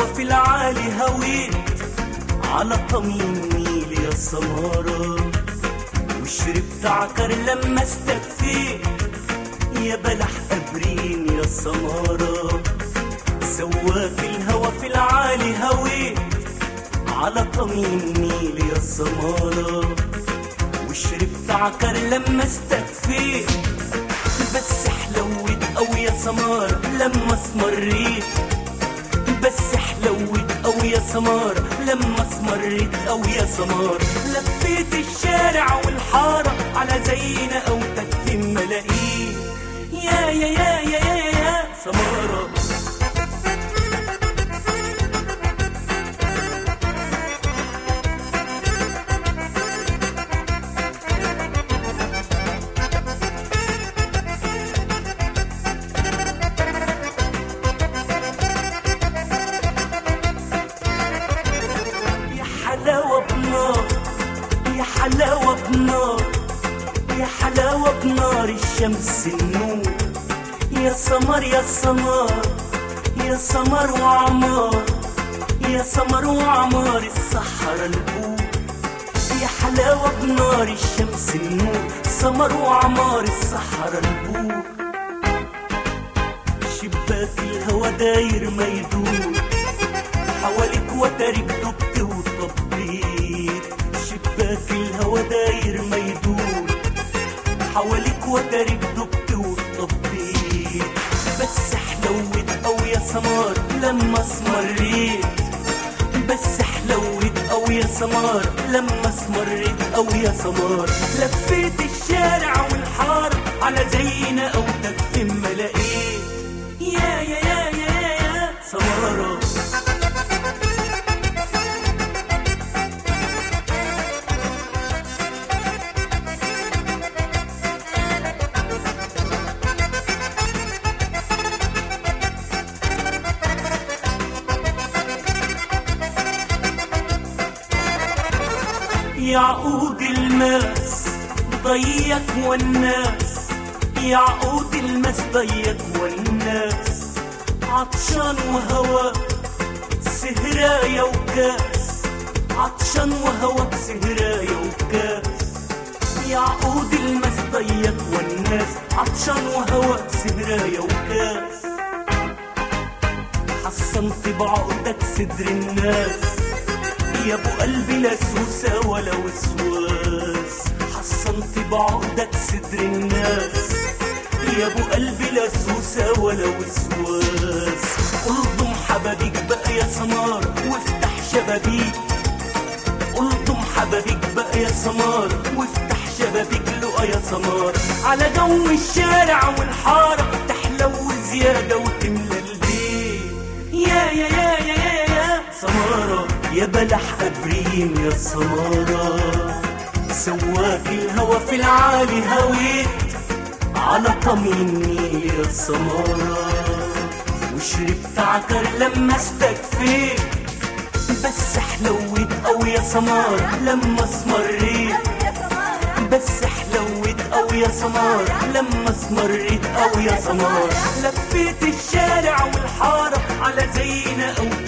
الهوى في العالي هويت على طمي النيل يا سمارة وشربت عكر لما استكفيت يا بلح قبرين يا سمارة سواك الهوى في العالي هويت على طمي النيل يا سمارة وشربت عكر لما استكفيت بس حلوت أوي يا سمارة لما اسمريت بس حلوت أوي يا سمارة لما اسمريت أوي يا سمارة لفيت الشارع والحارة على زينا أو تتم ملاقيه يا يا يا يا يا يا سمارة يا حلاوة بنار يا حلاوة بنار يا حلاوة بنار الشمس النور يا سمر يا سمر يا سمر وعمار يا سمر وعمار الصحراء البور يا حلاوة بنار الشمس النور سمر وعمار الصحراء البور شباك الهوى داير ما يدور حواليك وترك دبت وطبيت شباك الهوى داير ما يدور حواليك وترك دبت وطبيت بس حلوت أوي يا سمار لما اسمريت بس حلوت أوي يا سمار لما اسمريت أوي يا سمار لفيت الشارع والحارة على زينا أو تكفي ما لقيت يا يا يا يا يا يا سمارة يعقود الماس ضيق والناس يعقود الماس ضيق والناس عطشان وهواك سهراية وكاس عطشان وهواك سهراية وكاس يعقود الماس ضيق والناس عطشان وهواك سهراية وكاس حصنت بعقدك صدر الناس يا ابو قلبي لا سوسة ولا وسواس حصنت بعقدك صدر الناس يا ابو قلبي لا سوسة ولا وسواس الضم حبابيك بقى يا سمار وافتح شبابيك الضم حبابيك بقى يا سمار وافتح شبابيك لقى يا سمار على جو الشارع والحارة تحلو زيادة وتملى البيت يا يا يا يا يا يا سمارة يا بلح أبريم يا سمارة سواك الهوى في العالي هويت على طمي النيل يا سمارة وشربت عكر لما استكفيت بس حلوت أوي يا سمارة لما اسمريت بس حلوت أوي يا سمار لما اسمريت أوي يا سمار لفيت الشارع والحارة على زينا أو